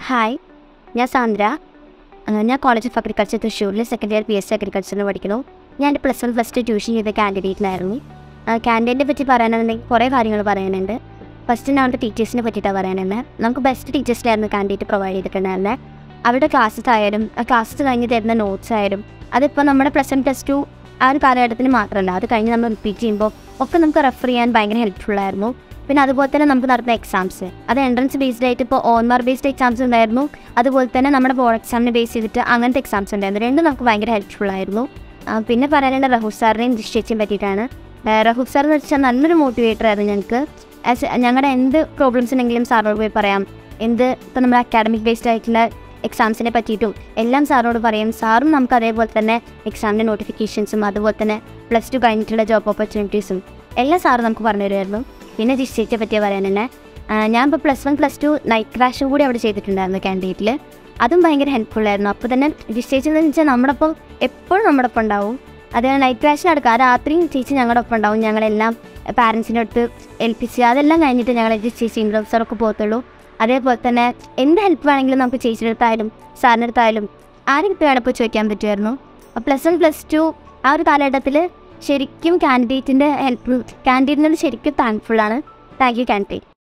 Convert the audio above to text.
hi ഞാൻ Sandra ആ, ഞാൻ കോളേജ് ഓഫ് അഗ്രികൾച്ചർ തൃശ്ശൂരിൽ second year P S C അഗ്രികൾച്ചറിന് പഠിക്കുന്നു ഞാൻ എൻ്റെ plus one plus two tuition ചെയ്ത കാൻഡിഡേറ്റിലായിരുന്നു കാൻഡിഡേറ്റിനെ പറ്റി പറയാനുണ്ടെങ്കിൽ കുറേ കാര്യങ്ങൾ പറയാനുണ്ട് ഫസ്റ്റ് ഞാൻ അവിടുത്തെ ടീച്ചേഴ്സിനെ പറ്റിയിട്ടാണ് പറയാനുണ്ട് നമുക്ക് ബെസ്റ്റ് ടീച്ചേഴ്സിനായിരുന്നു കാൻഡിഡേറ്റ് പ്രൊവൈഡ് ചെയ്തിട്ടുണ്ടായിരുന്നത് അവരുടെ ക്ലാസ്സസ് ആയാലും ആ ക്ലാസ്സസ് കഴിഞ്ഞ് തരുന്ന നോട്ട്സ് ആയാലും അതിപ്പോൾ നമ്മുടെ പ്ലസ് വൺ പ്ലസ് ടു ആ ഒരു കാലഘട്ടത്തിന് മാത്രമല്ല അത് കഴിഞ്ഞ് നമ്മൾ റിപ്പീറ്റ് ചെയ്യുമ്പോൾ ഒക്കെ നമുക്ക് റെഫർ ചെയ്യാൻ ഭയങ്കര ഹെൽപ്ഫുൾ ആയിരുന്നു പിന്നെ അതുപോലെ തന്നെ നമുക്ക് നടത്തുന്ന എക്സാംസ് അത് എൻട്രൻസ് ബേസ്ഡ് ആയിട്ട് ഇപ്പോൾ ഓൺമാർ ബേസ്ഡ് എക്സാംസ് ഉണ്ടായിരുന്നു അതുപോലെ തന്നെ നമ്മുടെ ബോർഡ് എക്സാമിനെ ബേസ് ചെയ്തിട്ട് അങ്ങനത്തെ എക്സാംസ് ഉണ്ടായിരുന്നു രണ്ടും നമുക്ക് ഭയങ്കര ഹെൽപ്ഫുൾ ആയിരുന്നു ആ, പിന്നെ പറയാനുള്ള റഹൂസ് സാറിനെയും നിശ്ചയിച്ചും പറ്റിയിട്ടാണ് ആ, റഹൂസ് സാർ എന്ന് വെച്ചാൽ നല്ലൊരു മോട്ടിവേറ്റർ ആയിരുന്നു ഞങ്ങൾക്ക് ആസ് ഞങ്ങളുടെ എന്ത് പ്രോബ്ലംസ് ഉണ്ടെങ്കിലും സാറിനോട് പോയി പറയാം എന്ത് ഇപ്പോൾ നമ്മുടെ അക്കാഡമിക് ബേസ്ഡ് ആയിട്ടുള്ള എക്സാംസിനെ പറ്റിയിട്ടും എല്ലാം സാറിനോട് പറയും സാറും നമുക്ക് അതേപോലെ തന്നെ എക്സാമിൻ്റെ നോട്ടിഫിക്കേഷൻസും അതുപോലെ തന്നെ പ്ലസ് ടു കഴിഞ്ഞിട്ടുള്ള ജോബ് ഓപ്പർച്യൂണിറ്റീസും എല്ലാം സാറ് നമുക്ക് പറഞ്ഞു തരുമായിരുന്നു പിന്നെ ഡിസ്റ്റേറ്റെ പറ്റിയ പറയാൻ തന്നെ ഞാൻ ഇപ്പോൾ plus one plus two night ക്രാഷും കൂടി അവിടെ ചെയ്തിട്ടുണ്ടായിരുന്നു കാൻഡിഡേറ്റിൽ അതും ഭയങ്കര ഹെൽപ്ഫുൾ ആയിരുന്നു അപ്പോൾ തന്നെ ഡിസ്റ്റേജ് എന്ന് വെച്ചാൽ നമ്മുടെ ഒപ്പം എപ്പോഴും നമ്മുടെ ഒപ്പം ഉണ്ടാവും അത് നൈറ്റ് ക്രാഷിന് നടക്കുക ആ രാത്രിയും ചേച്ചി ഞങ്ങളുടെ ഒപ്പം ഉണ്ടാവും ഞങ്ങളെല്ലാം പാരൻസിൻ്റെ അടുത്ത് ഏൽപ്പിച്ച് അതെല്ലാം കഴിഞ്ഞിട്ട് ഞങ്ങൾ ചേച്ചി ഇൻട്രോസറൊക്കെ പോകത്തുള്ളൂ അതേപോലെ തന്നെ എന്ത് ഹെൽപ്പ് വേണമെങ്കിലും നമുക്ക് ചേച്ചിയുടെ അടുത്തായാലും സാറിൻ്റെ അടുത്തായാലും ആരെടുത്ത് വേണപ്പോൾ ചോദിക്കാൻ പറ്റുമായിരുന്നു പ്ലസ് വൺ പ്ലസ് ടു ആ ഒരു കാലഘട്ടത്തിൽ ശരിക്കും കാൻഡിഡേറ്റിൻ്റെ ഹെൽപ്പ് കാൻഡിഡേറ്റിനോട് ശരിക്കും താങ്ക്ഫുള്ളാണ് താങ്ക് യു കാൻഡിഡേറ്റ്